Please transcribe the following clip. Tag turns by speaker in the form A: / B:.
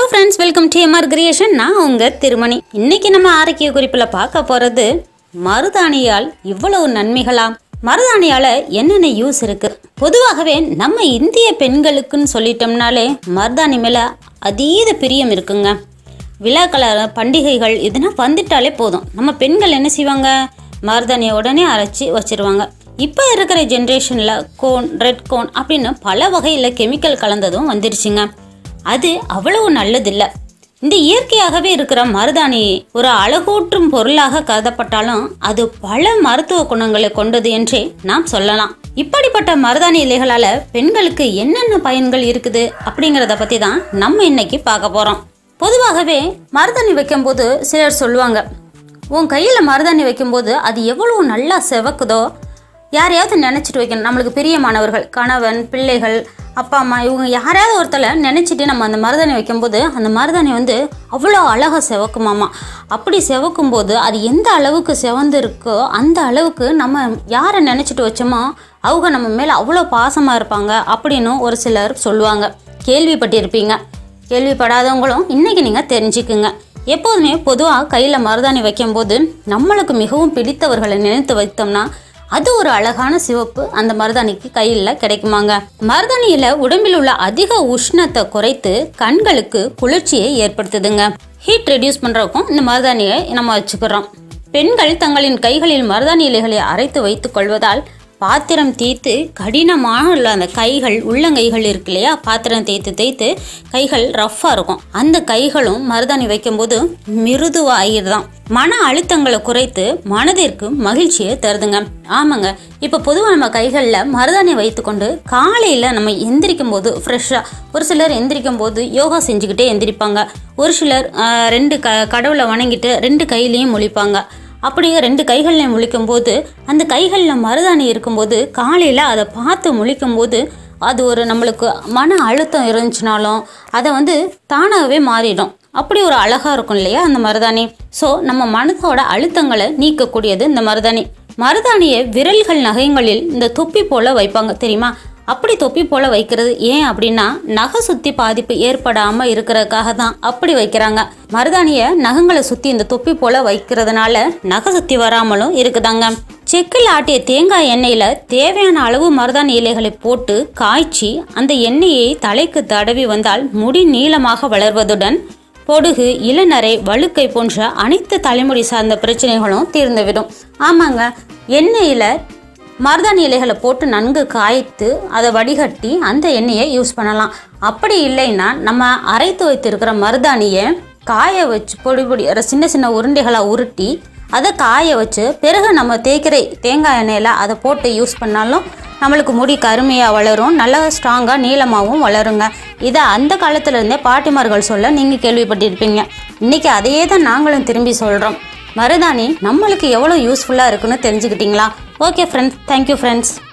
A: friends welcome to MR creation நான் உங்கள் திருமணி இன்னைக்கு நம்ம ஆரோக்கிய குறிப்பில் பார்க்க போகிறது மருதாணியால் இவ்வளவு நன்மைகளா மருதாணியால் என்னென்ன யூஸ் இருக்கு பொதுவாகவே நம்ம இந்திய பெண்களுக்குன்னு சொல்லிட்டோம்னாலே மருதாணி மேலே அதீத பிரியம் இருக்குங்க விழாக்கள் பண்டிகைகள் இதெல்லாம் வந்துட்டாலே போதும் நம்ம பெண்கள் என்ன செய்வாங்க மருதாணியை உடனே அரைச்சி வச்சிருவாங்க இப்போ இருக்கிற ஜென்ரேஷனில் கோன் ரெட் கோன் அப்படின்னு பல வகையில் கெமிக்கல் கலந்ததும் வந்துருச்சுங்க அது அவ்வளவு நல்லதில்லை இந்த இயற்கையாகவே இருக்கிற மருதாணி ஒரு அழகூற்றும் பொருளாக கருதப்பட்டாலும் அது பல மருத்துவ குணங்களை கொண்டது என்றே நாம் சொல்லலாம் இப்படிப்பட்ட மருதாணி இலைகளால் பெண்களுக்கு என்னென்ன பயன்கள் இருக்குது அப்படிங்கிறத பற்றி தான் நம்ம இன்னைக்கு பார்க்க போகிறோம் பொதுவாகவே மருதாணி வைக்கும்போது சிலர் சொல்லுவாங்க உன் கையில் மருதாணி வைக்கும்போது அது எவ்வளவு நல்லா செவக்குதோ யாரையாவது நினச்சிட்டு வைக்கணும் நம்மளுக்கு பிரியமானவர்கள் கணவன் பிள்ளைகள் அப்பா அம்மா இவங்க யாரையாவது ஒருத்தரை நினச்சிட்டு நம்ம அந்த மருதாணி வைக்கும்போது அந்த மருதாணி வந்து அவ்வளோ அழகாக செவக்குமாமா அப்படி செவக்கும் போது அது எந்த அளவுக்கு செவந்து இருக்கோ அந்த அளவுக்கு நம்ம யாரை நினச்சிட்டு வச்சோமோ அவங்க நம்ம மேலே அவ்வளோ பாசமாக இருப்பாங்க அப்படின்னு ஒரு சிலர் சொல்லுவாங்க கேள்விப்பட்டிருப்பீங்க கேள்விப்படாதவங்களும் இன்னைக்கு நீங்கள் தெரிஞ்சுக்குங்க எப்போதுமே பொதுவாக கையில் மருதாணி வைக்கும்போது நம்மளுக்கு மிகவும் பிடித்தவர்களை நினைத்து வைத்தோம்னா அது ஒரு அழகான சிவப்பு அந்த மருதாணிக்கு கையில் கிடைக்குமாங்க மருதாணியில் உடம்பில் உள்ள அதிக உஷ்ணத்தை குறைத்து கண்களுக்கு குளிர்ச்சியை ஏற்படுத்துதுங்க ஹீட் ரெடியூஸ் பண்ணுறதுக்கும் இந்த மருதாணியை நம்ம வச்சுக்கிறோம் பெண்கள் தங்களின் கைகளில் மருதாணி இலைகளை அரைத்து வைத்துக் கொள்வதால் பாத்திரம் தேய்த்து கடினமான உள்ள அந்த கைகள் உள்ளங்கைகள் இருக்கு இல்லையா பாத்திரம் தேய்த்து தேய்த்து கைகள் ரஃப்பாக இருக்கும் அந்த கைகளும் மருதாணி வைக்கும்போது மிருதுவாகிடுதான் மன அழுத்தங்களை குறைத்து மனதிற்கு மகிழ்ச்சியை தருதுங்க ஆமாங்க இப்போ பொதுவாக நம்ம கைகளில் மருதாணி வைத்துக்கொண்டு காலையில் நம்ம எந்திரிக்கும் போது ஃப்ரெஷ்ஷாக ஒரு சிலர் எந்திரிக்கும் போது யோகா செஞ்சுக்கிட்டே எந்திரிப்பாங்க ஒரு சிலர் ஆஹ், ரெண்டு க கடவுளை வணங்கிட்டு ரெண்டு கையிலையும் முழிப்பாங்க அப்படியே ரெண்டு கைகள்லையும் முழிக்கும் போது அந்த கைகளில் மருதாணி இருக்கும்போது காலையில் அதை பார்த்து முழிக்கும் போது அது ஒரு நம்மளுக்கு மன அழுத்தம் இருந்துச்சுனாலும் அதை வந்து தானாகவே மாறிடும் அப்படி ஒரு அழகாக இருக்கும் இல்லையா அந்த மருதாணி ஸோ நம்ம மனதோட அழுத்தங்களை நீக்கக்கூடியது இந்த மருதாணி மருதாணியை விரல்கள் நகைகளில் இந்த தொப்பி போல வைப்பாங்க தெரியுமா அப்படி தொப்பி போல வைக்கிறது ஏன் அப்படின்னா நகை சுத்தி பாதிப்பு ஏற்படாம இருக்கிறதுக்காக தான் அப்படி வைக்கிறாங்க மருதாணியை நகங்களை சுத்தி இந்த தொப்பி போல வைக்கிறதுனால நகை சுத்தி வராமலும் இருக்குதாங்க செக்கில் ஆட்டிய தேங்காய் எண்ணெயில தேவையான அளவு மருதாணி இலைகளை போட்டு காய்ச்சி அந்த எண்ணெயை தலைக்கு தடவி வந்தால் முடி நீளமாக வளர்வதுடன் பொடுகு இளநரை வழுக்கை போன்ற அனைத்து தலைமுடி சார்ந்த பிரச்சனைகளும் தீர்ந்துவிடும் ஆமாங்க எண்ணெயில் மருதாணி இலைகளை போட்டு நன்கு காய்த்து அதை வடிகட்டி அந்த எண்ணெயை யூஸ் பண்ணலாம் அப்படி இல்லைன்னா நம்ம அரைத்து வைத்திருக்கிற மருதாணியை காய வச்சு பொடி பொடி அரை சின்ன சின்ன உருண்டைகளாக உருட்டி அதை காய வச்சு பிறகு நம்ம தேய்க்கிற தேங்காய் எண்ணெயில் அதை போட்டு யூஸ் பண்ணாலும் நம்மளுக்கு முடி கருமையாக வளரும் நல்லா ஸ்ட்ராங்காக நீளமாகவும் வளருங்க இதை அந்த காலத்துல இருந்தே பாட்டிமார்கள் சொல்ல நீங்கள் கேள்விப்பட்டிருப்பீங்க இன்றைக்கி அதையே தான் நாங்களும் திரும்பி சொல்கிறோம் மருதாணி நம்மளுக்கு எவ்வளோ யூஸ்ஃபுல்லாக இருக்குன்னு தெரிஞ்சுக்கிட்டீங்களா ஓகே ஃப்ரெண்ட்ஸ் தேங்க்யூ ஃப்ரெண்ட்ஸ்